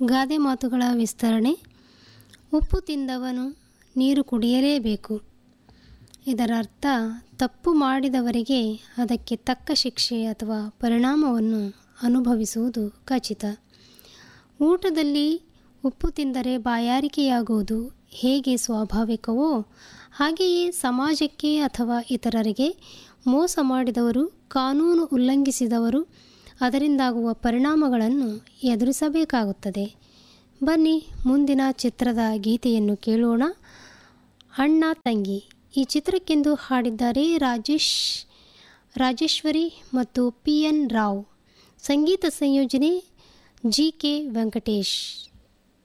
ಗಾದೆ ಮಾತುಗಳ ವಿಸ್ತರಣೆ ಉಪ್ಪು ತಿಂದವನು ನೀರು ಕುಡಿಯಲೇಬೇಕು ಇದರ ಅರ್ಥ ತಪ್ಪು ಮಾಡಿದವರಿಗೆ ಅದಕ್ಕೆ ತಕ್ಕ ಶಿಕ್ಷೆ ಅಥವಾ ಪರಿಣಾಮವನ್ನು ಅನುಭವಿಸುವುದು ಖಚಿತ ಊಟದಲ್ಲಿ ಉಪ್ಪು ತಿಂದರೆ ಬಾಯಾರಿಕೆಯಾಗುವುದು ಹೇಗೆ ಸ್ವಾಭಾವಿಕವೋ ಹಾಗೆಯೇ ಸಮಾಜಕ್ಕೆ ಅಥವಾ ಇತರರಿಗೆ ಮೋಸ ಮಾಡಿದವರು ಕಾನೂನು ಉಲ್ಲಂಘಿಸಿದವರು ಅದರಿಂದಾಗುವ ಪರಿಣಾಮಗಳನ್ನು ಎದುರಿಸಬೇಕಾಗುತ್ತದೆ ಬನ್ನಿ ಮುಂದಿನ ಚಿತ್ರದ ಗೀತೆಯನ್ನು ಕೇಳೋಣ ಅಣ್ಣ ತಂಗಿ ಈ ಚಿತ್ರಕ್ಕೆಂದು ಹಾಡಿದ್ದಾರೆ ರಾಜೇಶ್ ರಾಜೇಶ್ವರಿ ಮತ್ತು ಪಿ ಎನ್ ರಾವ್ ಸಂಗೀತ ಸಂಯೋಜನೆ ಜಿ ಕೆ ವೆಂಕಟೇಶ್